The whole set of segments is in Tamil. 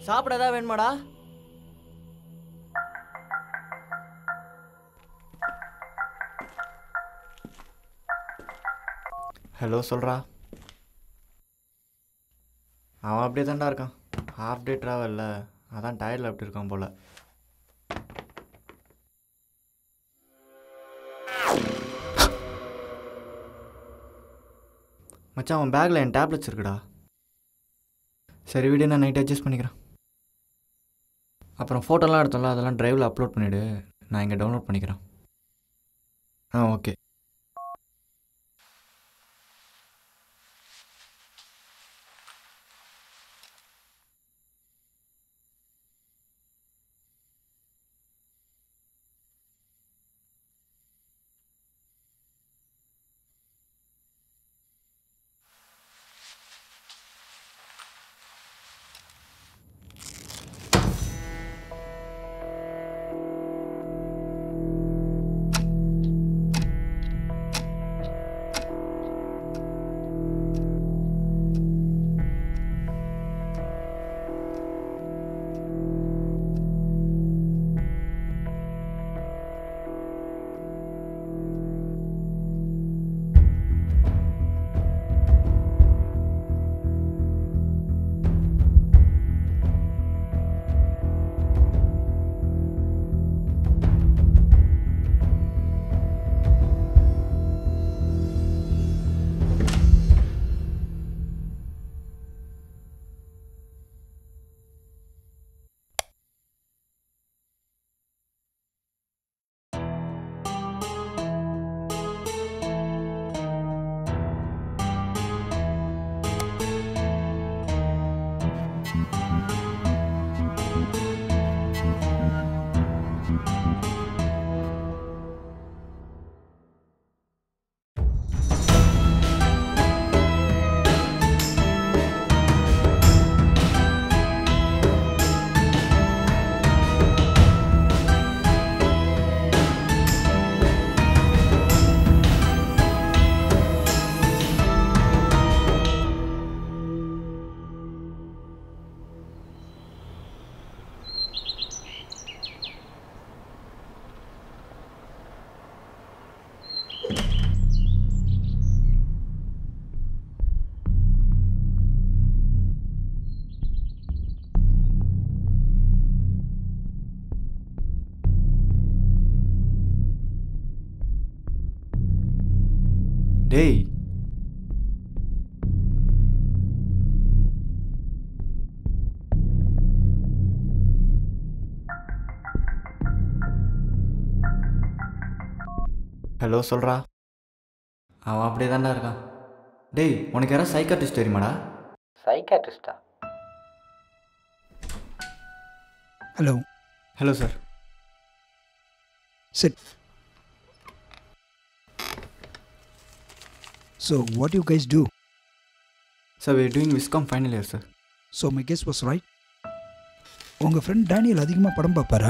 சாப்பிட ஏதாவது வேணுமாடா ஹலோ சொல்கிறா அவன் அப்படியே தான்டா இருக்கான் ஹாஃப் டே ட்ராவலில் அதான் டயர்டில் அப்படி இருக்கான் போல் மச்சான் அவன் பேக்கில் என் டேப்லெட்ஸ் இருக்குடா சரி வீடு நான் நைட் அட்ஜஸ்ட் பண்ணிக்கிறேன் அப்புறம் ஃபோட்டோலாம் எடுத்தோம்ல அதெல்லாம் ட்ரைவில் அப்லோட் பண்ணிவிடு நான் இங்கே டவுன்லோட் பண்ணிக்கிறேன் ஆ ஓகே டேய் ஹலோ சொல்கிறா அவன் அப்படியே தான்டா இருக்கான் டேய் உனக்கு யாராவது சைக்காட்ரிஸ்ட் தெரியுமாடா சைக்காட்ரிஸ்டா Hello. Hello sir Sit. So, what do you guys do? Sir we doing viscom final year sir So, my guess was right. உங்கள் ஃப்ரெண்ட் டேனியல் அதிகமாக படம் பார்ப்பாரா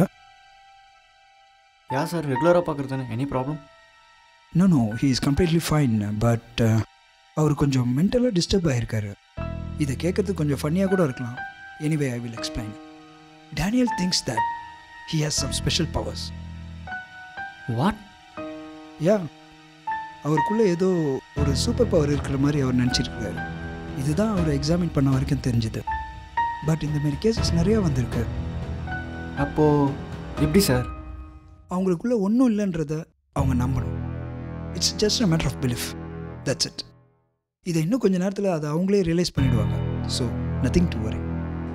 யா சார் ரெகுலராக பார்க்குறது தானே any problem no no he is completely fine but அவர் கொஞ்சம் மென்டலாக டிஸ்டர்ப் ஆகிருக்காரு இதை கேட்கறதுக்கு கொஞ்சம் ஃபன்னியாக கூட இருக்கலாம் anyway I will explain Daniel things that he has some special powers what yeah அவருக்குள்ளே ஏதோ ஒரு சூப்பர் பவர் இருக்கிற மாதிரி அவர் நினச்சிருக்காரு இதுதான் அவர் எக்ஸாமின் பண்ண வரைக்கும் தெரிஞ்சுது பட் இந்த மாதிரி கேசஸ் நிறையா வந்திருக்கு அப்போது எப்படி சார் அவங்களுக்குள்ள ஒன்றும் இல்லைன்றத அவங்க நம்பணும் it's just a matter of belief that's it இதை இன்னும் கொஞ்ச நேரத்தில் அதை அவங்களே ரியலைஸ் பண்ணிடுவாங்க ஸோ நத்திங் டு வரி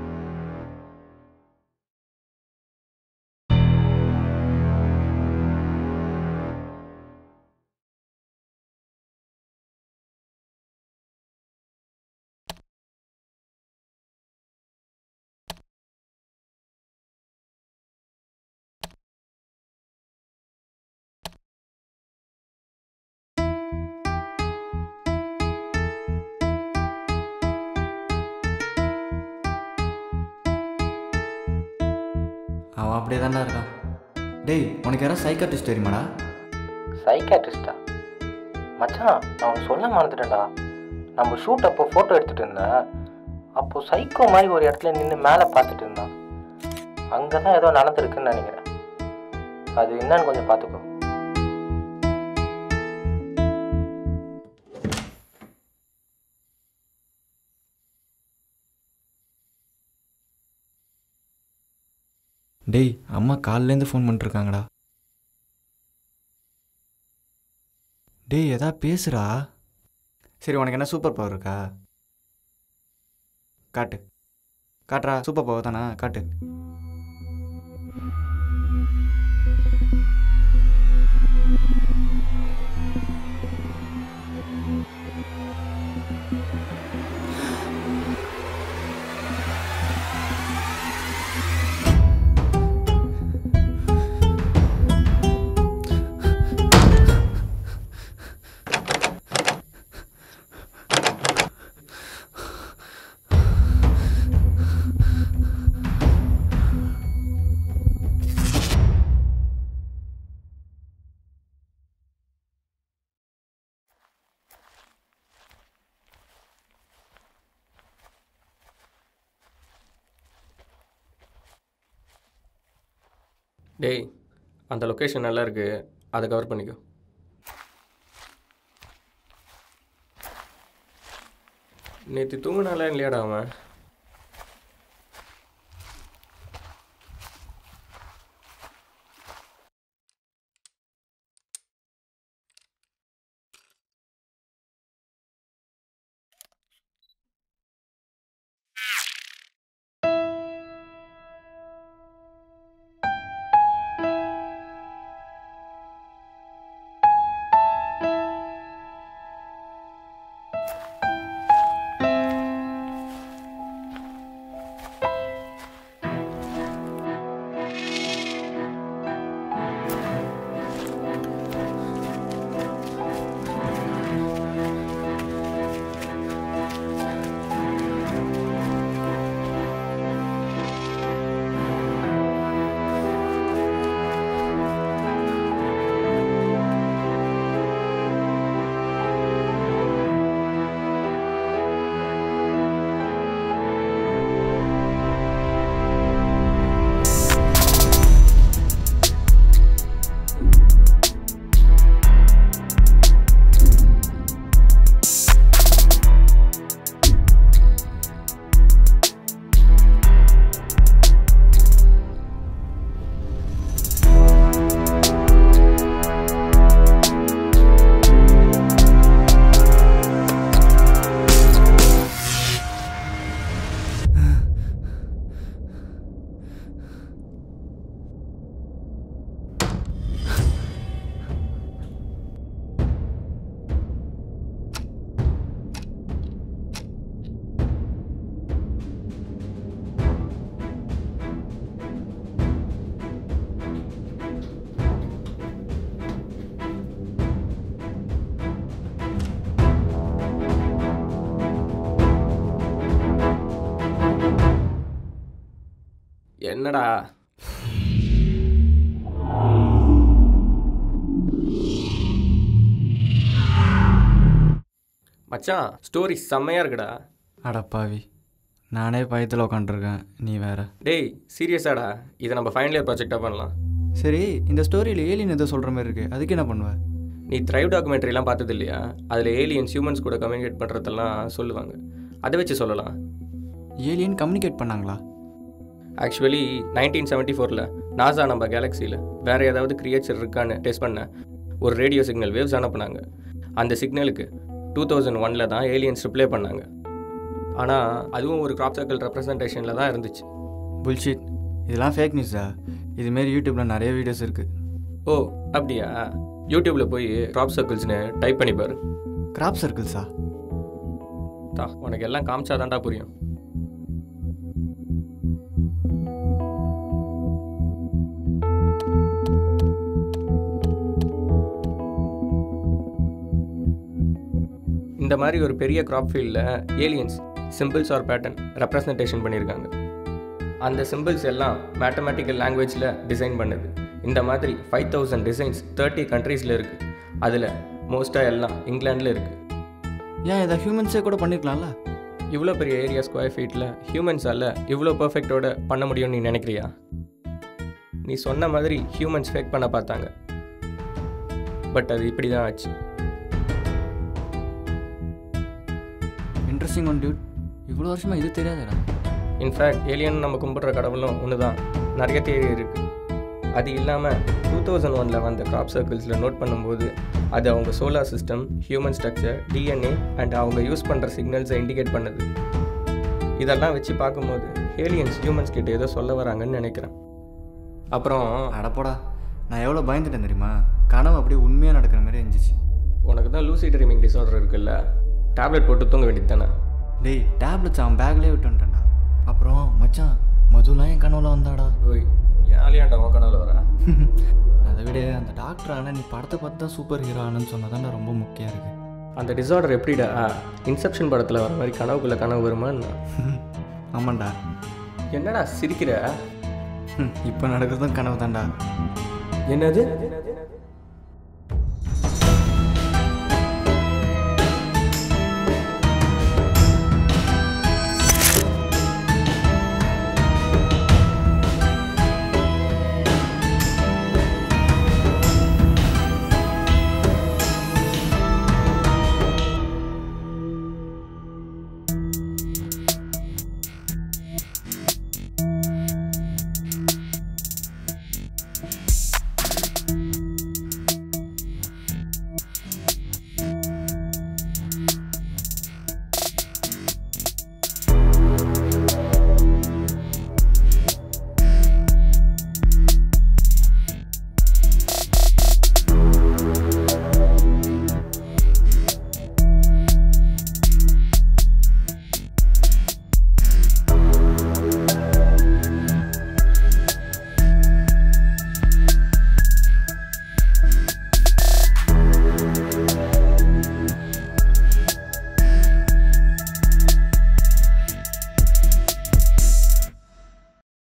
அவன் அப்படியே தான்டா இருக்கான் டேய் உனக்கு யாராவது சைக்காட்ரிஸ்ட் தெரியுமாடா சைக்காட்ரிஸ்டா மச்சான் நான் சொல்ல மறந்துட்டேன்டா நம்ம ஷூட் அப்போ ஃபோட்டோ எடுத்துகிட்டு இருந்தேன் அப்போது சைக்கோ மாதிரி ஒரு இடத்துல நின்று மேலே பார்த்துட்டு இருந்தான் அங்கே தான் ஏதோ நடந்திருக்குன்னு நினைக்கிறேன் அது என்னன்னு கொஞ்சம் பார்த்துக்கோ டேய் அம்மா காலையிலேருந்து ஃபோன் பண்ணிட்டுருக்காங்கடா டேய் எதா பேசுடா சரி உனக்கு என்ன சூப்பர் பவர் இருக்கா காட்டு காட்டுறா சூப்பர் பவர் தானா காட்டு டேய் அந்த லொக்கேஷன் நல்லா இருக்கு அதை கவர் பண்ணிக்கோ நேற்று தூங்கினால இல்லையாடா அவன் என்னடா மச்சான் ஸ்டோரி செம்மையாக இருக்குடா அடப்பாவி நானே பயத்தில் உட்காண்ட்ருக்கேன் நீ வேற டேய் சீரியஸாடா இதை நம்ம ஃபைனல் இயர் ப்ராஜெக்டாக பண்ணலாம் சரி இந்த ஸ்டோரியில் ஏலியன் ஏதோ சொல்கிற மாதிரி இருக்கு அதுக்கு என்ன பண்ணுவ நீ த்ரைவ் டாக்குமெண்ட்ரிலாம் பார்த்தது இல்லையா அதில் ஏலியன்ஸ் ஹியூமன்ஸ் கூட கம்யூனிகேட் பண்ணுறதெல்லாம் சொல்லுவாங்க அதை வச்சு சொல்லலாம் ஏலியன் கம்யூனிகேட் பண்ணாங்களா ஆக்சுவலி நைன்டீன் செவன்ட்டி ஃபோரில் நாசா நம்ம கேலக்ஸியில் வேறு ஏதாவது கிரியேச்சர் இருக்கான்னு டெஸ்ட் பண்ண ஒரு ரேடியோ சிக்னல் வேவ்ஸ் அனுப்புனாங்க அந்த சிக்னலுக்கு டூ தௌசண்ட் ஒனில் தான் ஏலியன்ஸ் ரிப்ளை பண்ணாங்க ஆனால் அதுவும் ஒரு கிராப் சர்க்கிள் ரெப்ரசன்டேஷனில் தான் இருந்துச்சு புல்ஷீட் இதெல்லாம் ஃபேக் நியூஸா இதுமாரி யூடியூப்பில் நிறைய வீடியோஸ் இருக்குது ஓ அப்படியா யூடியூப்பில் போய் கிராப் சர்க்கிள்ஸ்னு டைப் பண்ணி பாரு கிராப் சர்க்கிள்ஸா தா உனக்கு எல்லாம் காமிச்சாதான்டா புரியும் இந்த மாதிரி ஒரு பெரிய கிராப் ஃபீல்டில் aliens symbols or pattern representation பண்ணியிருக்காங்க அந்த சிம்பிள்ஸ் எல்லாம் மேத்தமேட்டிக்கல் லாங்குவேஜில் டிசைன் பண்ணுது இந்த மாதிரி ஃபைவ் தௌசண்ட் டிசைன்ஸ் தேர்ட்டி கண்ட்ரீஸில் இருக்குது அதில் மோஸ்ட்டாக எல்லாம் இங்கிலாண்டில் இருக்குது ஏன் இதை ஹியூமன்ஸே கூட பண்ணியிருக்கலாம்ல இவ்வளோ பெரிய ஏரியா ஸ்கொயர் ஃபீட்டில் ஹியூமன்ஸால் இவ்வளோ பர்ஃபெக்டோட பண்ண முடியும்னு நீ நினைக்கிறியா நீ சொன்ன மாதிரி ஹியூமன்ஸ் ஃபேக் பண்ண பார்த்தாங்க பட் அது இப்படி தான் ஆச்சு இன்ட்ரெஸ்டிங் ஒன் டியூட் இவ்வளோ வருஷமா இது தெரியாதடா இன்ஃபேக்ட் ஏலியன் நம்ம கும்பிட்ற கடவுளும் ஒன்று தான் நிறைய தேரி இருக்குது அது இல்லாமல் டூ தௌசண்ட் ஒனில் வந்த கிராப் சர்க்கிள்ஸில் நோட் பண்ணும்போது அது அவங்க solar system human structure DNA and அவங்க யூஸ் பண்ணுற சிக்னல்ஸை இண்டிகேட் பண்ணுது இதெல்லாம் வச்சு பார்க்கும்போது ஏலியன்ஸ் ஹியூமன்ஸ் கிட்ட ஏதோ சொல்ல வராங்கன்னு நினைக்கிறேன் அப்புறம் அடப்போடா நான் எவ்வளோ பயந்துட்டேன் தெரியுமா கனவு அப்படியே உண்மையாக நடக்கிற மாதிரி இருந்துச்சு உனக்கு தான் லூசி ட்ரீமிங் டிசார்டர் இருக்குல்ல டேப்லெட் போட்டு தூங்க வேண்டியது தானே டேய் டேப்லெட்ஸ் அவன் பேக்லேயே விட்டு வந்துட்டான்டா அப்புறம் மச்சான் மதுலாம் என் கனவுல வந்தாடா ஓய் ஏலியாண்டா உன் கனவுல வர அதை விட அந்த டாக்டர் ஆனால் நீ படத்தை பார்த்து தான் சூப்பர் ஹீரோ ஆனன்னு சொன்னதாண்டா ரொம்ப முக்கியம் இருக்கு அந்த டிசார்டர் எப்படிடா இன்செப்ஷன் படத்தில் வர மாதிரி கனவுக்குள்ளே கனவு வருமான்னு ஆமாண்டா என்னடா சிரிக்கிற இப்போ நடக்கிறதும் கனவு தான்டா என்னது